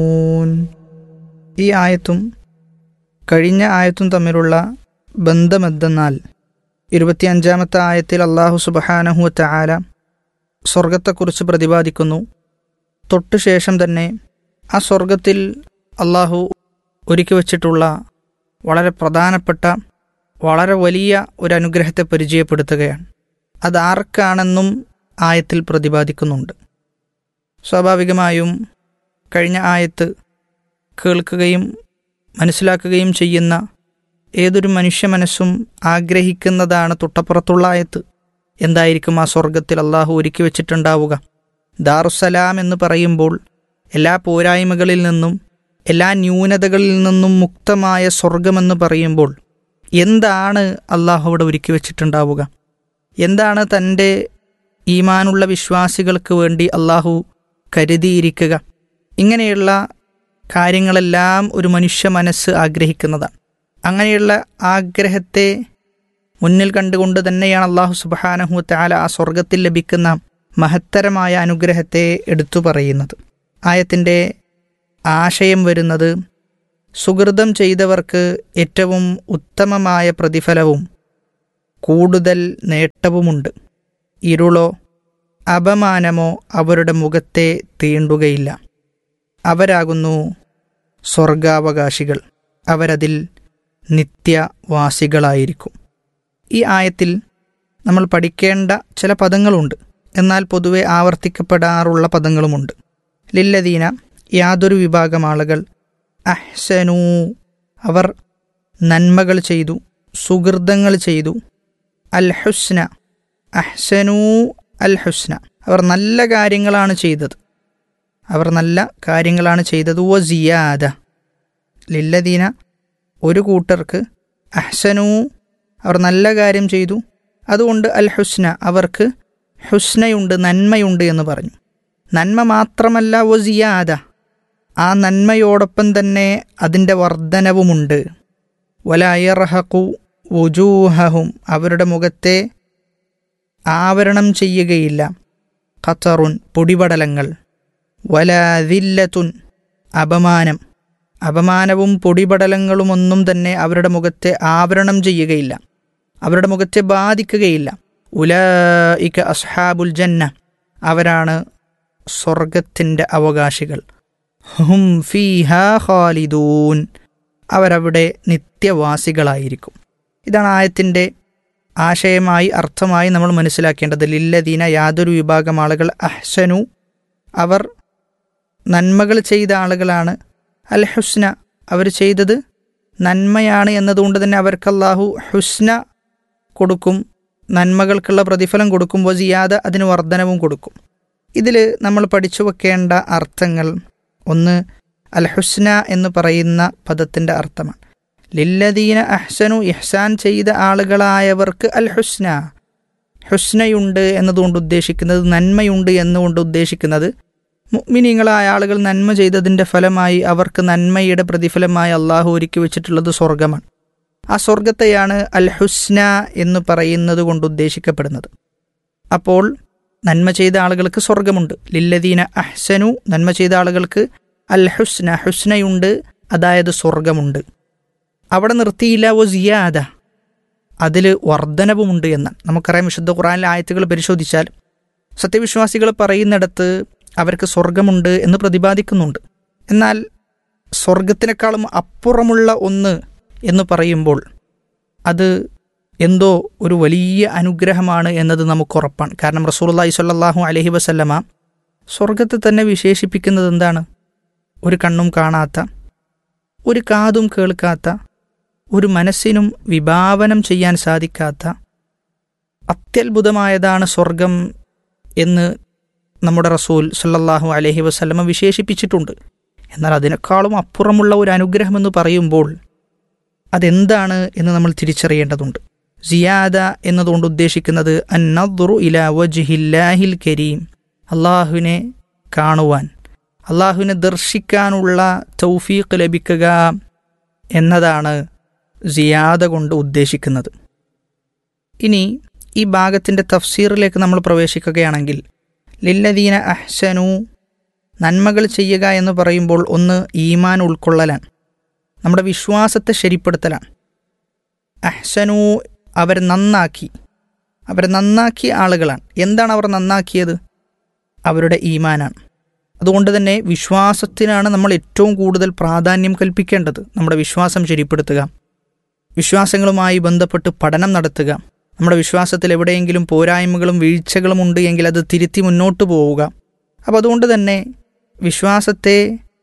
ഈ ആയത്തും കഴിഞ്ഞ ആയത്തും തമ്മിലുള്ള ബന്ധമെന്തെന്നാൽ ഇരുപത്തിയഞ്ചാമത്തെ ആയത്തിൽ അള്ളാഹു സുബഹാനഹു തആല സ്വർഗത്തെക്കുറിച്ച് പ്രതിപാദിക്കുന്നു തൊട്ടു ശേഷം തന്നെ ആ സ്വർഗത്തിൽ അള്ളാഹു ഒരുക്കി വച്ചിട്ടുള്ള വളരെ പ്രധാനപ്പെട്ട വളരെ വലിയ ഒരു അനുഗ്രഹത്തെ പരിചയപ്പെടുത്തുകയാണ് അത് ആർക്കാണെന്നും ആയത്തിൽ പ്രതിപാദിക്കുന്നുണ്ട് സ്വാഭാവികമായും കഴിഞ്ഞ ആയത്ത് കേൾക്കുകയും മനസ്സിലാക്കുകയും ചെയ്യുന്ന ഏതൊരു മനുഷ്യ മനസ്സും ആഗ്രഹിക്കുന്നതാണ് തൊട്ടപ്പുറത്തുള്ള ആയത്ത് എന്തായിരിക്കും ആ സ്വർഗത്തിൽ അള്ളാഹു ഒരുക്കി വെച്ചിട്ടുണ്ടാവുക ദാറുസലാം എന്ന് പറയുമ്പോൾ എല്ലാ പോരായ്മകളിൽ നിന്നും എല്ലാ ന്യൂനതകളിൽ നിന്നും മുക്തമായ സ്വർഗമെന്ന് പറയുമ്പോൾ എന്താണ് അള്ളാഹു അവിടെ ഒരുക്കി വെച്ചിട്ടുണ്ടാവുക എന്താണ് തൻ്റെ ഈമാനുള്ള വിശ്വാസികൾക്ക് വേണ്ടി അള്ളാഹു കരുതിയിരിക്കുക ഇങ്ങനെയുള്ള കാര്യങ്ങളെല്ലാം ഒരു മനുഷ്യ മനസ്സ് ആഗ്രഹിക്കുന്നതാണ് അങ്ങനെയുള്ള ആഗ്രഹത്തെ മുന്നിൽ കണ്ടുകൊണ്ട് തന്നെയാണ് അള്ളാഹു സുബാനഹു താല ആ സ്വർഗത്തിൽ ലഭിക്കുന്ന മഹത്തരമായ അനുഗ്രഹത്തെ എടുത്തു പറയുന്നത് ആയത്തിൻ്റെ ആശയം വരുന്നത് സുഹൃതം ചെയ്തവർക്ക് ഏറ്റവും ഉത്തമമായ പ്രതിഫലവും കൂടുതൽ നേട്ടവുമുണ്ട് ഇരുളോ അപമാനമോ അവരുടെ മുഖത്തെ തീണ്ടുകയില്ല അവരാകുന്നു സ്വർഗാവകാശികൾ അവരതിൽ നിത്യവാസികളായിരിക്കും ഈ ആയത്തിൽ നമ്മൾ പഠിക്കേണ്ട ചില പദങ്ങളുണ്ട് എന്നാൽ പൊതുവെ ആവർത്തിക്കപ്പെടാറുള്ള പദങ്ങളുമുണ്ട് ലില്ലദീന യാതൊരു വിഭാഗം ആളുകൾ അഹ്സനൂ അവർ നന്മകൾ ചെയ്തു സുഹൃതങ്ങൾ ചെയ്തു അൽ ഹുസ്ന അഹ്സനൂ അൽ ഹുസ്ന അവർ നല്ല കാര്യങ്ങളാണ് ചെയ്തത് അവർ നല്ല കാര്യങ്ങളാണ് ചെയ്തത് വ സിയാദ ലില്ലദീന ഒരു കൂട്ടർക്ക് അഹ്സനൂ അവർ നല്ല കാര്യം ചെയ്തു അതുകൊണ്ട് അൽ ഹുസ്ന അവർക്ക് ഹുസ്നയുണ്ട് നന്മയുണ്ട് എന്ന് പറഞ്ഞു നന്മ മാത്രമല്ല വ സിയാദ ആ നന്മയോടൊപ്പം തന്നെ അതിൻ്റെ വർധനവുമുണ്ട് വലയർഹക്കു വുജൂഹഹും അവരുടെ മുഖത്തെ ആവരണം ചെയ്യുകയില്ല ഖത്തറുൻ പൊടിപടലങ്ങൾ വലാതില്ലത്തുൻ അപമാനം അപമാനവും പൊടിപടലങ്ങളുമൊന്നും തന്നെ അവരുടെ മുഖത്തെ ആവരണം ചെയ്യുകയില്ല അവരുടെ മുഖത്തെ ബാധിക്കുകയില്ല ഉലഇക അസ്ഹാബുൽ ജന്ന അവരാണ് സ്വർഗത്തിൻ്റെ അവകാശികൾ ഹും ഫീഹ ഖാലിദൂൻ അവരവിടെ നിത്യവാസികളായിരിക്കും ഇതാണ് ആയത്തിൻ്റെ ആശയമായി അർത്ഥമായി നമ്മൾ മനസ്സിലാക്കേണ്ടത് ലില്ലദീന യാതൊരു വിഭാഗം ആളുകൾ അഹ്സനു അവർ നന്മകൾ ചെയ്ത ആളുകളാണ് അൽ ഹുസ്ന അവർ ചെയ്തത് നന്മയാണ് എന്നതുകൊണ്ട് തന്നെ അവർക്ക് അള്ളാഹു ഹുസ്ന കൊടുക്കും നന്മകൾക്കുള്ള പ്രതിഫലം കൊടുക്കും വസിയാതെ അതിന് വർധനവും കൊടുക്കും ഇതിൽ നമ്മൾ പഠിച്ചു വെക്കേണ്ട അർത്ഥങ്ങൾ ഒന്ന് അൽ ഹുസ്ന എന്ന് പറയുന്ന പദത്തിൻ്റെ അർത്ഥമാണ് ലില്ലദീന അഹ്സനു ഇഹ്സാൻ ചെയ്ത ആളുകളായവർക്ക് അൽ ഹുസ്ന ഹുസ്നയുണ്ട് എന്നതുകൊണ്ട് ഉദ്ദേശിക്കുന്നത് നന്മയുണ്ട് എന്നുകൊണ്ട് ഉദ്ദേശിക്കുന്നത് മുഗ്മിനിങ്ങളായ ആളുകൾ നന്മ ചെയ്തതിൻ്റെ ഫലമായി അവർക്ക് നന്മയുടെ പ്രതിഫലമായി അള്ളാഹു ഒരുക്കി വെച്ചിട്ടുള്ളത് സ്വർഗമാണ് ആ സ്വർഗത്തെയാണ് അൽ ഹുസ്ന എന്ന് പറയുന്നത് കൊണ്ട് ഉദ്ദേശിക്കപ്പെടുന്നത് അപ്പോൾ നന്മ ചെയ്ത ആളുകൾക്ക് സ്വർഗമുണ്ട് ലില്ലദീന അഹ്സനു നന്മ ചെയ്ത ആളുകൾക്ക് അൽ ഹുസ്ന ഹുസ്നയുണ്ട് അതായത് സ്വർഗമുണ്ട് അവിടെ നിർത്തിയില്ല ഓ സിയാദ അതിൽ വർധനവുമുണ്ട് എന്ന് നമുക്കറിയാം വിശുദ്ധ ഖുറാനിലെ ആയത്തുകൾ പരിശോധിച്ചാൽ സത്യവിശ്വാസികൾ പറയുന്നിടത്ത് അവർക്ക് സ്വർഗമുണ്ട് എന്ന് പ്രതിപാദിക്കുന്നുണ്ട് എന്നാൽ സ്വർഗത്തിനേക്കാളും അപ്പുറമുള്ള ഒന്ന് എന്ന് പറയുമ്പോൾ അത് എന്തോ ഒരു വലിയ അനുഗ്രഹമാണ് എന്നത് നമുക്ക് ഉറപ്പാണ് കാരണം റസൂലുള്ളാഹി സ്വല്ലല്ലാഹു അലൈഹി വസല്ലമ സ്വർഗത്തെ തന്നെ വിശേഷിപ്പിക്കുന്നത് എന്താണ് ഒരു കണ്ണും കാണാത്ത ഒരു കാതും കേൾക്കാത്ത ഒരു മനസ്സിനും വിഭാവനം ചെയ്യാൻ സാധിക്കാത്ത അത്യത്ഭുതമായതാണ് സ്വർഗം എന്ന് നമ്മുടെ റസൂൽ സല്ലല്ലാഹു അലൈഹി വസല്ലമ വിശേഷിപ്പിച്ചിട്ടുണ്ട് എന്നാൽ അതിനേക്കാളും അപ്പുറമുള്ള ഒരു അനുഗ്രഹം എന്ന് പറയുമ്പോൾ അതെന്താണ് എന്ന് നമ്മൾ തിരിച്ചറിയേണ്ടതുണ്ട് സിയാദ എന്നതുകൊണ്ട് ഉദ്ദേശിക്കുന്നത് അന്നദ്റു ഇല വജ്ഹില്ലാഹിൽ കരീം അള്ളാഹുവിനെ കാണുവാൻ അള്ളാഹുവിനെ ദർശിക്കാനുള്ള തൗഫീഖ് ലഭിക്കുക എന്നതാണ് സിയാദ കൊണ്ട് ഉദ്ദേശിക്കുന്നത് ഇനി ഈ ഭാഗത്തിൻ്റെ തഫ്സീറിലേക്ക് നമ്മൾ പ്രവേശിക്കുകയാണെങ്കിൽ ലില്ലദീന അഹ്സനു നന്മകൾ ചെയ്യുക എന്ന് പറയുമ്പോൾ ഒന്ന് ഈമാൻ ഉൾക്കൊള്ളലാണ് നമ്മുടെ വിശ്വാസത്തെ ശരിപ്പെടുത്തലാണ് അഹ്സനു അവർ നന്നാക്കി അവർ നന്നാക്കിയ ആളുകളാണ് എന്താണ് അവർ നന്നാക്കിയത് അവരുടെ ഈമാനാണ് അതുകൊണ്ട് തന്നെ വിശ്വാസത്തിനാണ് നമ്മൾ ഏറ്റവും കൂടുതൽ പ്രാധാന്യം കൽപ്പിക്കേണ്ടത് നമ്മുടെ വിശ്വാസം ശരിപ്പെടുത്തുക വിശ്വാസങ്ങളുമായി ബന്ധപ്പെട്ട് പഠനം നടത്തുക നമ്മുടെ വിശ്വാസത്തിൽ എവിടെയെങ്കിലും പോരായ്മകളും വീഴ്ചകളും ഉണ്ട് എങ്കിൽ അത് തിരുത്തി മുന്നോട്ട് പോവുക അപ്പോൾ അതുകൊണ്ട് തന്നെ വിശ്വാസത്തെ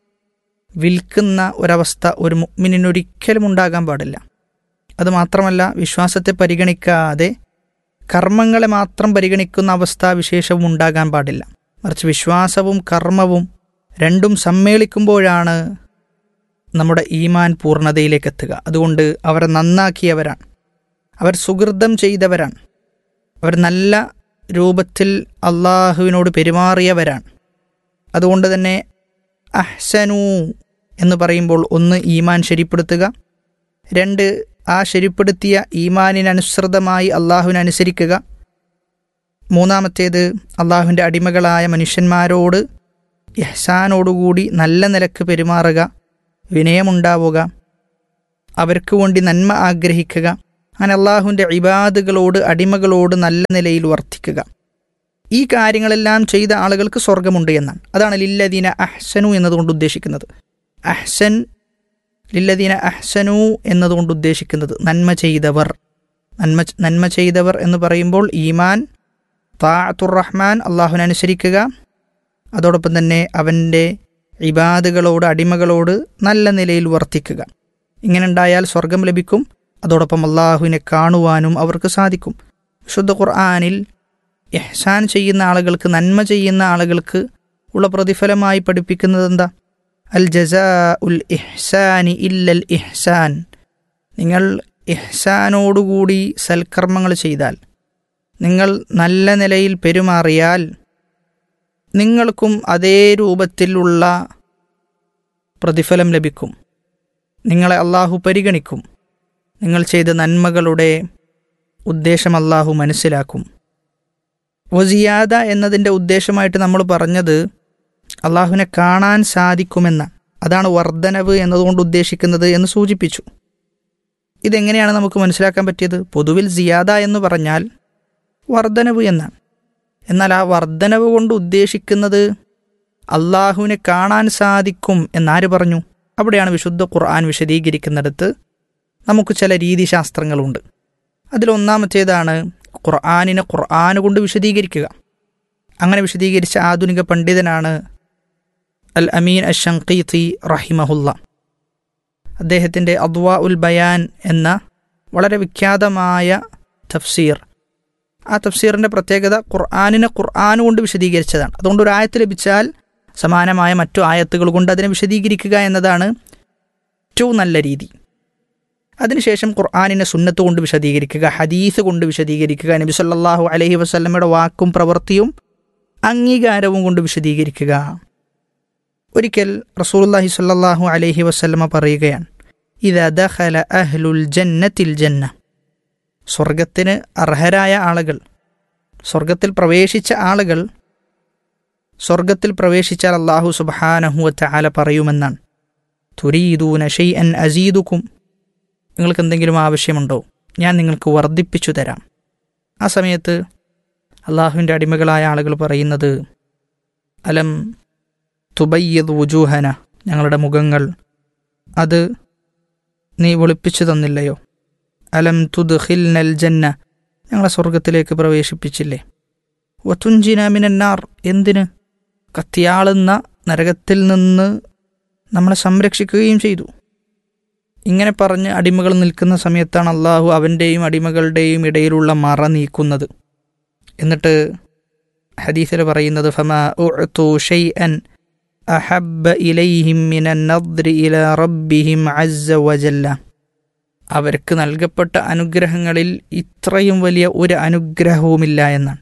വിൽക്കുന്ന ഒരവസ്ഥ ഒരു മുഗ്മിനൊരിക്കലും ഉണ്ടാകാൻ പാടില്ല അതുമാത്രമല്ല വിശ്വാസത്തെ പരിഗണിക്കാതെ കർമ്മങ്ങളെ മാത്രം പരിഗണിക്കുന്ന അവസ്ഥ വിശേഷവും ഉണ്ടാകാൻ പാടില്ല മറിച്ച് വിശ്വാസവും കർമ്മവും രണ്ടും സമ്മേളിക്കുമ്പോഴാണ് നമ്മുടെ ഈമാൻ പൂർണ്ണതയിലേക്ക് എത്തുക അതുകൊണ്ട് അവർ നന്നാക്കിയവരാണ് അവർ സുഹൃതം ചെയ്തവരാണ് അവർ നല്ല രൂപത്തിൽ അള്ളാഹുവിനോട് പെരുമാറിയവരാണ് അതുകൊണ്ട് തന്നെ അഹ്സനു എന്ന് പറയുമ്പോൾ ഒന്ന് ഈമാൻ ശരിപ്പെടുത്തുക രണ്ട് ആ ശരിപ്പെടുത്തിയ ഈമാനിനനുസൃതമായി അള്ളാഹുവിനനുസരിക്കുക മൂന്നാമത്തേത് അള്ളാഹുവിൻ്റെ അടിമകളായ മനുഷ്യന്മാരോട് യഹ്സാനോടുകൂടി നല്ല നിലക്ക് പെരുമാറുക വിനയമുണ്ടാവുക അവർക്ക് വേണ്ടി നന്മ ആഗ്രഹിക്കുക അങ്ങനെ അള്ളാഹുവിൻ്റെ ഇബാദുകളോട് അടിമകളോട് നല്ല നിലയിൽ വർത്തിക്കുക ഈ കാര്യങ്ങളെല്ലാം ചെയ്ത ആളുകൾക്ക് സ്വർഗമുണ്ട് എന്നാണ് അതാണ് ലില്ലദീന അഹ്സനു എന്നതുകൊണ്ട് ഉദ്ദേശിക്കുന്നത് അഹ്സൻ ലില്ലദീന അഹ്സനു എന്നതുകൊണ്ട് ഉദ്ദേശിക്കുന്നത് നന്മ ചെയ്തവർ നന്മ നന്മ ചെയ്തവർ എന്ന് പറയുമ്പോൾ ഈമാൻ താഅത്തുർ റഹ്മാൻ അള്ളാഹുവിനനുസരിക്കുക അതോടൊപ്പം തന്നെ അവൻ്റെ ഇബാദുകളോട് അടിമകളോട് നല്ല നിലയിൽ വർത്തിക്കുക ഇങ്ങനെ ഉണ്ടായാൽ സ്വർഗം ലഭിക്കും അതോടൊപ്പം അള്ളാഹുവിനെ കാണുവാനും അവർക്ക് സാധിക്കും വിശുദ്ധ ഖുർആാനിൽ ഇഹ്സാൻ ചെയ്യുന്ന ആളുകൾക്ക് നന്മ ചെയ്യുന്ന ആളുകൾക്ക് ഉള്ള പ്രതിഫലമായി പഠിപ്പിക്കുന്നത് എന്താ അൽ ജസാ ഉൽ ഇഹ്സാനി ഇല്ലൽ ഇഹ്സാൻ നിങ്ങൾ ഇഹ്സാനോടുകൂടി സൽക്കർമ്മങ്ങൾ ചെയ്താൽ നിങ്ങൾ നല്ല നിലയിൽ പെരുമാറിയാൽ നിങ്ങൾക്കും അതേ രൂപത്തിലുള്ള പ്രതിഫലം ലഭിക്കും നിങ്ങളെ അള്ളാഹു പരിഗണിക്കും നിങ്ങൾ ചെയ്ത നന്മകളുടെ ഉദ്ദേശം അള്ളാഹു മനസ്സിലാക്കും വസിയാദ എന്നതിൻ്റെ ഉദ്ദേശമായിട്ട് നമ്മൾ പറഞ്ഞത് അള്ളാഹുവിനെ കാണാൻ സാധിക്കുമെന്ന അതാണ് വർധനവ് എന്നതുകൊണ്ട് ഉദ്ദേശിക്കുന്നത് എന്ന് സൂചിപ്പിച്ചു ഇതെങ്ങനെയാണ് നമുക്ക് മനസ്സിലാക്കാൻ പറ്റിയത് പൊതുവിൽ സിയാദ എന്ന് പറഞ്ഞാൽ വർധനവ് എന്നാണ് എന്നാൽ ആ വർധനവ് കൊണ്ട് ഉദ്ദേശിക്കുന്നത് അള്ളാഹുവിനെ കാണാൻ സാധിക്കും എന്നാര് പറഞ്ഞു അവിടെയാണ് വിശുദ്ധ ഖുർആൻ വിശദീകരിക്കുന്നിടത്ത് നമുക്ക് ചില രീതിശാസ്ത്രങ്ങളുണ്ട് അതിലൊന്നാമത്തേതാണ് ഖുർആാനിനെ ഖുർആൻ കൊണ്ട് വിശദീകരിക്കുക അങ്ങനെ വിശദീകരിച്ച ആധുനിക പണ്ഡിതനാണ് അൽ അമീൻ അഷങ്കീത്തി റഹിമഹുല്ല അദ്ദേഹത്തിൻ്റെ അദ്വാ ഉൽ ബയാൻ എന്ന വളരെ വിഖ്യാതമായ തഫ്സീർ ആ തഫ്സീറിൻ്റെ പ്രത്യേകത ഖുർആാനിനെ ഖുർആൻ കൊണ്ട് വിശദീകരിച്ചതാണ് അതുകൊണ്ട് ഒരു ആയത്ത് ലഭിച്ചാൽ സമാനമായ മറ്റു ആയത്തുകൾ കൊണ്ട് അതിനെ വിശദീകരിക്കുക എന്നതാണ് ഏറ്റവും നല്ല രീതി അതിനുശേഷം ഖുർആാനിനെ സുന്നത്ത് കൊണ്ട് വിശദീകരിക്കുക ഹദീസ് കൊണ്ട് വിശദീകരിക്കുക നബി സല്ലാഹു അലഹി വസ്ല്ലമ്മയുടെ വാക്കും പ്രവൃത്തിയും അംഗീകാരവും കൊണ്ട് വിശദീകരിക്കുക ഒരിക്കൽ റസൂലുള്ളാഹി സ്വല്ലല്ലാഹു അലൈഹി വസല്ലമ പറയുകയാണ് ഇദ ദഖല അഹ്ലുൽ ജന്നത്തിൽ ജന്ന സ്വർഗത്തിന് അർഹരായ ആളുകൾ സ്വർഗത്തിൽ പ്രവേശിച്ച ആളുകൾ സ്വർഗത്തിൽ പ്രവേശിച്ചാൽ അള്ളാഹു സുബ്ഹാനഹു വതആല പറയുമെന്നാണ് തുരീദൂന ഷൈഅൻ അസീദുക്കും നിങ്ങൾക്ക് എന്തെങ്കിലും ആവശ്യമുണ്ടോ ഞാൻ നിങ്ങൾക്ക് വർദ്ധിപ്പിച്ചു തരാം ആ സമയത്ത് അള്ളാഹുവിൻ്റെ അടിമകളായ ആളുകൾ പറയുന്നത് അലം തുബയ്യത് വുജൂഹന ഞങ്ങളുടെ മുഖങ്ങൾ അത് നീ വെളുപ്പിച്ചു തന്നില്ലയോ അലം തുദ്ഖിൽ നൽ ജന്ന ഞങ്ങളെ സ്വർഗത്തിലേക്ക് പ്രവേശിപ്പിച്ചില്ലേ വത്തുഞ്ചിന മിനന്നാർ എന്തിന് കത്തിയാളുന്ന നരകത്തിൽ നിന്ന് നമ്മളെ സംരക്ഷിക്കുകയും ചെയ്തു ഇങ്ങനെ പറഞ്ഞ് അടിമകൾ നിൽക്കുന്ന സമയത്താണ് അള്ളാഹു അവൻ്റെയും അടിമകളുടെയും ഇടയിലുള്ള മറ നീക്കുന്നത് എന്നിട്ട് ഹദീസിൽ പറയുന്നത് ഫമ ഉഅ്തു ഷൈഅൻ അഹബ്ബ ഇലൈഹിം മിനൻ നദ്രി ഇല റബ്ബിഹിം അസ്സ വജല്ല അവർക്ക് നൽകപ്പെട്ട അനുഗ്രഹങ്ങളിൽ ഇത്രയും വലിയ ഒരു അനുഗ്രഹവുമില്ല എന്നാണ്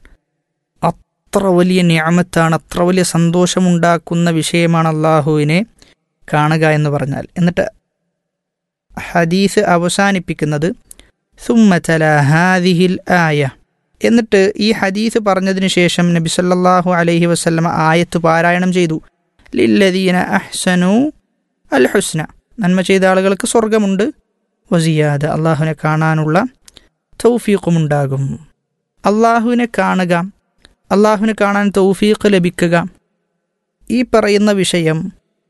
അത്ര വലിയ ഞാമത്താണ് അത്ര വലിയ സന്തോഷമുണ്ടാക്കുന്ന വിഷയമാണ് അള്ളാഹുവിനെ കാണുക എന്ന് പറഞ്ഞാൽ എന്നിട്ട് ഹദീസ് അവസാനിപ്പിക്കുന്നത് സുമ്മതല ഹാദിഹിൽ ആയ എന്നിട്ട് ഈ ഹദീസ് പറഞ്ഞതിന് ശേഷം നബി സല്ലല്ലാഹു അലൈഹി വസല്ലമ ആയത്ത് പാരായണം ചെയ്തു ലില്ലദീന അഹ്സനു അൽ ഹുസ്ന നന്മ ചെയ്ത ആളുകൾക്ക് സ്വർഗമുണ്ട് വസിയാദ അള്ളാഹുവിനെ കാണാനുള്ള തൗഫീഖുമുണ്ടാകും അള്ളാഹുവിനെ കാണുക അള്ളാഹുവിനെ കാണാൻ തൗഫീഖ് ലഭിക്കുക ഈ പറയുന്ന വിഷയം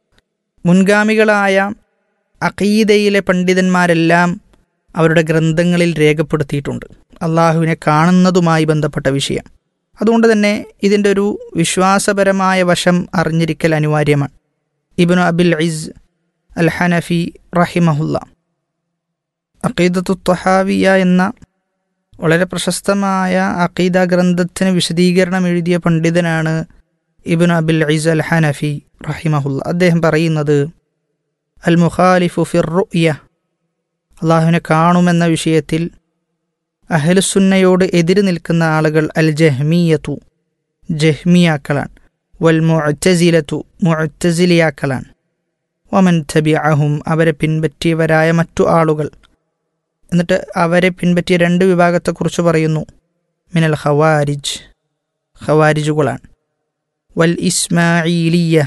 മുൻഗാമികളായ അഖീദയിലെ പണ്ഡിതന്മാരെല്ലാം അവരുടെ ഗ്രന്ഥങ്ങളിൽ രേഖപ്പെടുത്തിയിട്ടുണ്ട് അള്ളാഹുവിനെ കാണുന്നതുമായി ബന്ധപ്പെട്ട വിഷയം അതുകൊണ്ട് തന്നെ ഇതിൻ്റെ ഒരു വിശ്വാസപരമായ വശം അറിഞ്ഞിരിക്കൽ അനിവാര്യമാണ് Ibn Abil Izz al Hanafi റഹിമഹുല്ല അഖീദത്തു ത്വഹാവിയ എന്ന വളരെ പ്രശസ്തമായ അഖീദ ഗ്രന്ഥത്തിന് വിശദീകരണം എഴുതിയ പണ്ഡിതനാണ് Ibn Abil Izz al Hanafi റഹിമഹുല്ല അദ്ദേഹം പറയുന്നത് അൽ മുഖാലിഫു ഫിർ റുയ അള്ളാഹുവിനെ കാണുമെന്ന വിഷയത്തിൽ അഹലുസുന്നയോട് എതിര് നിൽക്കുന്ന ആളുകൾ അൽ ജഹ്മിയത്തു ജഹ്മിയാക്കളാണ് വൽ മുഅ്തസിലത്തു മുഅ്തസിലിയാക്കളാണ് വമൻ തബിഅഹും അവരെ പിൻപറ്റിയവരായ മറ്റു ആളുകൾ എന്നിട്ട് അവരെ പിൻപറ്റിയ രണ്ട് വിഭാഗത്തെക്കുറിച്ച് പറയുന്നു മിനൽ ഖവാരിജ് ഖവാരിജുകളാണ് വൽ ഇസ്മായിലിയ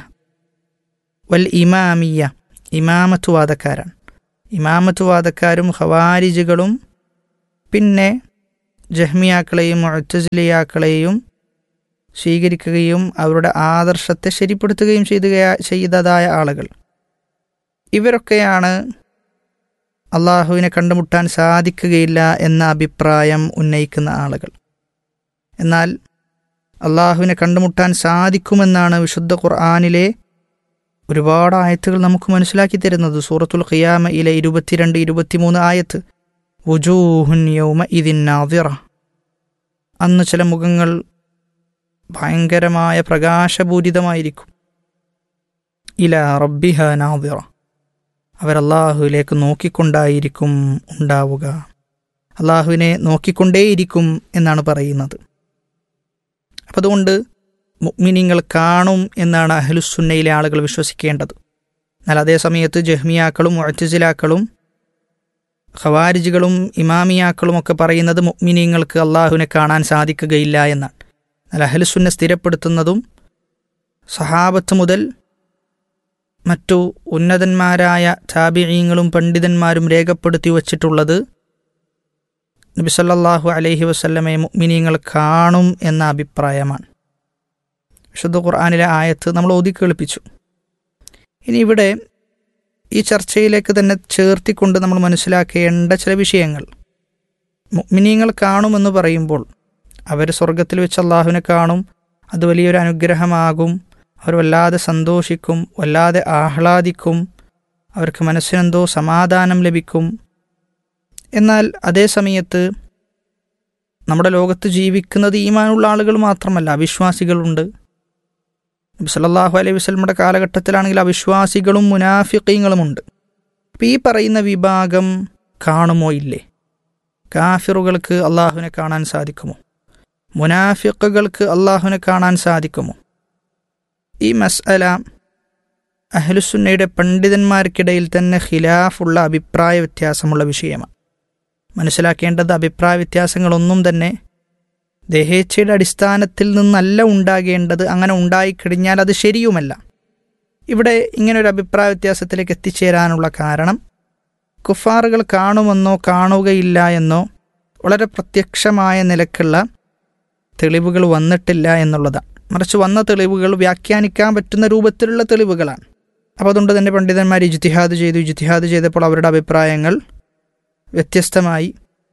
വൽ ഇമാമിയ ഇമാമത്തുവാദക്കാരാണ് ഇമാമത്തുവാദക്കാരും ഖവാരിജുകളും പിന്നെ ജഹ്മിയാക്കളെയും മുഴത്തസിലിയാക്കളെയും സ്വീകരിക്കുകയും അവരുടെ ആദർശത്തെ ശരിപ്പെടുത്തുകയും ചെയ്തുകയാ ചെയ്തതായ ആളുകൾ ഇവരൊക്കെയാണ് അള്ളാഹുവിനെ കണ്ടുമുട്ടാൻ സാധിക്കുകയില്ല എന്ന അഭിപ്രായം ഉന്നയിക്കുന്ന ആളുകൾ എന്നാൽ അള്ളാഹുവിനെ കണ്ടുമുട്ടാൻ സാധിക്കുമെന്നാണ് വിശുദ്ധ ഖുർആാനിലെ ഒരുപാട് ആയത്തുകൾ നമുക്ക് മനസ്സിലാക്കി തരുന്നത് സൂറത്തുൽ ഖിയാമയിലെ ഇരുപത്തിരണ്ട് ഇരുപത്തിമൂന്ന് ആയത്ത് വുജൂഹുൻ യൗമ ഇതിൻ നാദിറ അന്ന് ചില മുഖങ്ങൾ ഭയങ്കരമായ പ്രകാശപൂരിതമായിരിക്കും ഇല റബ്ബിഹ നാദിറ അവരല്ലാഹുവിലേക്ക് നോക്കിക്കൊണ്ടായിരിക്കും ഉണ്ടാവുക അള്ളാഹുവിനെ നോക്കിക്കൊണ്ടേയിരിക്കും എന്നാണ് പറയുന്നത് അപ്പം അതുകൊണ്ട് മുഗ്മിനിങ്ങൾ കാണും എന്നാണ് അഹ്ലുസുന്നയിലെ ആളുകൾ വിശ്വസിക്കേണ്ടത് എന്നാൽ അതേ സമയത്ത് ജഹ്മിയാക്കളും മുഴറ്റിസിലാക്കളും ഖവാരിജുകളും ഇമാമിയാക്കളും ഒക്കെ പറയുന്നത് മുഗ്മിനീങ്ങൾക്ക് അള്ളാഹുവിനെ കാണാൻ സാധിക്കുകയില്ല എന്നാണ് എന്നാൽ അഹ്ലുസുന്ന സ്ഥിരപ്പെടുത്തുന്നതും സഹാബത്ത് മുതൽ മറ്റു ഉന്നതന്മാരായ താബിഴീങ്ങളും പണ്ഡിതന്മാരും രേഖപ്പെടുത്തി വച്ചിട്ടുള്ളത് നബി സല്ലല്ലാഹു അലൈഹി വസല്ലമയെ മുഗ്മിനീങ്ങൾ കാണും എന്ന അഭിപ്രായമാണ് വിശുദ്ധ ഖുർആാനിലെ ആയത്ത് നമ്മൾ ഓതി കേൾപ്പിച്ചു ഇനി ഇവിടെ ഈ ചർച്ചയിലേക്ക് തന്നെ ചേർത്തിക്കൊണ്ട് നമ്മൾ മനസ്സിലാക്കേണ്ട ചില വിഷയങ്ങൾ മുഗ്മിനീങ്ങൾ കാണുമെന്ന് പറയുമ്പോൾ അവർ സ്വർഗത്തിൽ വെച്ച് അള്ളാഹുവിനെ കാണും അത് വലിയൊരു അനുഗ്രഹമാകും അവർ വല്ലാതെ സന്തോഷിക്കും വല്ലാതെ ആഹ്ലാദിക്കും അവർക്ക് മനസ്സിനെന്തോ സമാധാനം ലഭിക്കും എന്നാൽ അതേ സമയത്ത് നമ്മുടെ ലോകത്ത് ജീവിക്കുന്നത് ഈമാനുള്ള ആളുകൾ മാത്രമല്ല അവിശ്വാസികളുണ്ട് സല്ലല്ലാഹു അലൈഹി വസല്ലമയുടെ കാലഘട്ടത്തിലാണെങ്കിൽ അവിശ്വാസികളും മുനാഫിക്കീങ്ങളുമുണ്ട് അപ്പം ഈ പറയുന്ന വിഭാഗം കാണുമോ ഇല്ലേ കാഫിറുകൾക്ക് അള്ളാഹുവിനെ കാണാൻ സാധിക്കുമോ മുനാഫിക്കുകൾക്ക് അള്ളാഹുവിനെ കാണാൻ സാധിക്കുമോ ഈ മസ്അല അഹ്ലുസുന്നയുടെ പണ്ഡിതന്മാർക്കിടയിൽ തന്നെ ഖിലാഫുള്ള അഭിപ്രായ വ്യത്യാസമുള്ള വിഷയമാണ് മനസ്സിലാക്കേണ്ടത് അഭിപ്രായ വ്യത്യാസങ്ങളൊന്നും തന്നെ ദേഹേച്ഛയുടെ അടിസ്ഥാനത്തിൽ നിന്നല്ല ഉണ്ടാകേണ്ടത് അങ്ങനെ ഉണ്ടായിക്കഴിഞ്ഞാൽ അത് ശരിയുമല്ല ഇവിടെ ഇങ്ങനൊരു അഭിപ്രായ വ്യത്യാസത്തിലേക്ക് എത്തിച്ചേരാനുള്ള കാരണം കുഫാറുകൾ കാണുമെന്നോ കാണുകയില്ല എന്നോ വളരെ പ്രത്യക്ഷമായ നിലക്കുള്ള തെളിവുകൾ വന്നിട്ടില്ല എന്നുള്ളതാണ് മറിച്ച് വന്ന തെളിവുകൾ വ്യാഖ്യാനിക്കാൻ പറ്റുന്ന രൂപത്തിലുള്ള തെളിവുകളാണ് അപ്പോൾ അതുകൊണ്ട് തന്നെ പണ്ഡിതന്മാർ ഇജ്തിഹാദ് ചെയ്തു ഇജ്തിഹാദ് ചെയ്തപ്പോൾ അവരുടെ അഭിപ്രായങ്ങൾ വ്യത്യസ്തമായി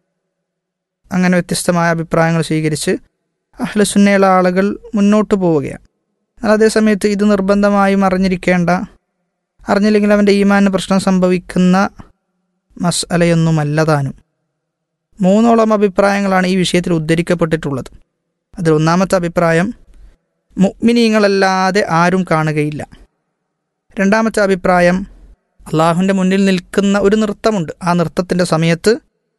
അങ്ങനെ വ്യത്യസ്തമായ അഭിപ്രായങ്ങൾ സ്വീകരിച്ച് അഹ്ലസുന്നയുള്ള ആളുകൾ മുന്നോട്ട് പോവുകയാണ് എന്നാൽ അതേസമയത്ത് ഇത് നിർബന്ധമായും അറിഞ്ഞിരിക്കേണ്ട അറിഞ്ഞില്ലെങ്കിൽ അവൻ്റെ ഈമാന് പ്രശ്നം സംഭവിക്കുന്ന മസ്അലയൊന്നുമല്ല താനും മൂന്നോളം അഭിപ്രായങ്ങളാണ് ഈ വിഷയത്തിൽ ഉദ്ധരിക്കപ്പെട്ടിട്ടുള്ളത് അതിൽ ഒന്നാമത്തെ അഭിപ്രായം മുഗ്മിനീങ്ങളല്ലാതെ ആരും കാണുകയില്ല രണ്ടാമത്തെ അഭിപ്രായം അള്ളാഹുവിൻ്റെ മുന്നിൽ നിൽക്കുന്ന ഒരു നൃത്തമുണ്ട് ആ നൃത്തത്തിൻ്റെ സമയത്ത്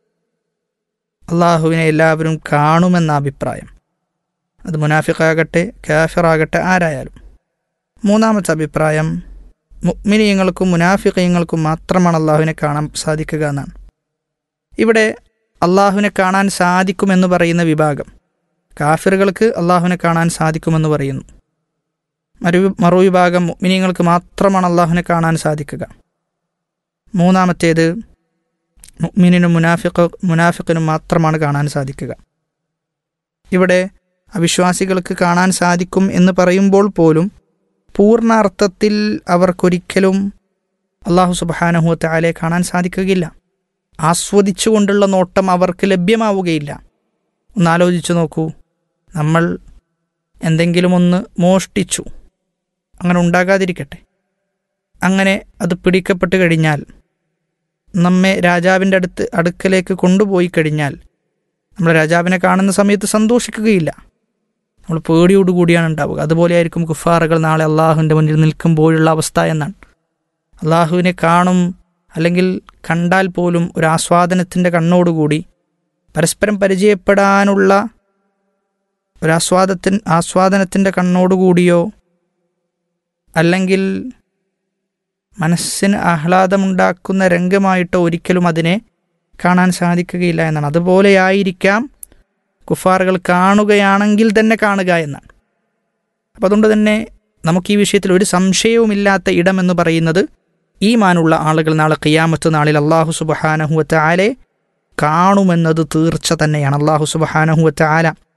അള്ളാഹുവിനെ എല്ലാവരും കാണുമെന്ന അഭിപ്രായം അത് മുനാഫിഖാകട്ടെ കാഫിറാകട്ടെ ആരായാലും മൂന്നാമത്തെ അഭിപ്രായം മുഗ്മിനീയങ്ങൾക്കും മുനാഫിഖീങ്ങൾക്കും മാത്രമാണ് അള്ളാഹുവിനെ കാണാൻ സാധിക്കുക എന്നാണ് ഇവിടെ അള്ളാഹുവിനെ കാണാൻ സാധിക്കുമെന്ന് പറയുന്ന വിഭാഗം കാഫിറുകൾക്ക് അള്ളാഹുവിനെ കാണാൻ സാധിക്കുമെന്ന് പറയുന്നു മറു മറുവിഭാഗം മുഅ്മിനീങ്ങൾക്ക് മാത്രമാണ് അള്ളാഹുവിനെ കാണാൻ സാധിക്കുക മൂന്നാമത്തേത് മുഅ്മിനിനും മുനാഫിഖ് മുനാഫിക്കിനും മാത്രമാണ് കാണാൻ സാധിക്കുക ഇവിടെ അവിശ്വാസികൾക്ക് കാണാൻ സാധിക്കും എന്ന് പറയുമ്പോൾ പോലും പൂർണ്ണ അർത്ഥത്തിൽ അവർക്കൊരിക്കലും അള്ളാഹു സുബാനഹുവത്തെ ആലെ കാണാൻ സാധിക്കുകയില്ല ആസ്വദിച്ചുകൊണ്ടുള്ള നോട്ടം അവർക്ക് ലഭ്യമാവുകയില്ല ഒന്നാലോചിച്ചു നോക്കൂ നമ്മൾ എന്തെങ്കിലും ഒന്ന് മോഷ്ടിച്ചു അങ്ങനെ ഉണ്ടാകാതിരിക്കട്ടെ അങ്ങനെ അത് പിടിക്കപ്പെട്ട് കഴിഞ്ഞാൽ നമ്മെ രാജാവിൻ്റെ അടുത്ത് അടുക്കലേക്ക് കൊണ്ടുപോയി കഴിഞ്ഞാൽ നമ്മൾ രാജാവിനെ കാണുന്ന സമയത്ത് സന്തോഷിക്കുകയില്ല നമ്മൾ പേടിയോടുകൂടിയാണ് ഉണ്ടാവുക അതുപോലെയായിരിക്കും കുഫാറുകൾ നാളെ അള്ളാഹുവിൻ്റെ മുന്നിൽ നിൽക്കുമ്പോഴുള്ള അവസ്ഥ എന്നാണ് അള്ളാഹുവിനെ കാണും അല്ലെങ്കിൽ കണ്ടാൽ പോലും ഒരു ആസ്വാദനത്തിൻ്റെ കണ്ണോടുകൂടി പരസ്പരം പരിചയപ്പെടാനുള്ള ഒരു ആസ്വാദത്തിൻ ആസ്വാദനത്തിൻ്റെ കണ്ണോടുകൂടിയോ അല്ലെങ്കിൽ മനസ്സിന് ആഹ്ലാദമുണ്ടാക്കുന്ന രംഗമായിട്ടോ ഒരിക്കലും അതിനെ കാണാൻ സാധിക്കുകയില്ല എന്നാണ് അതുപോലെയായിരിക്കാം കുഫാറുകൾ കാണുകയാണെങ്കിൽ തന്നെ കാണുക എന്നാണ് അപ്പം അതുകൊണ്ട് തന്നെ നമുക്ക് ഈ വിഷയത്തിൽ ഒരു സംശയവുമില്ലാത്ത ഇടമെന്ന് പറയുന്നത് ഈ മാനുള്ള ആളുകൾ നാളെ ഖിയാമത്ത് നാളിൽ അള്ളാഹു സുബഹാനഹുവത്ത ആലെ കാണുമെന്നത് തീർച്ച തന്നെയാണ് അള്ളാഹു സുബഹാനഹുവത്ത ആല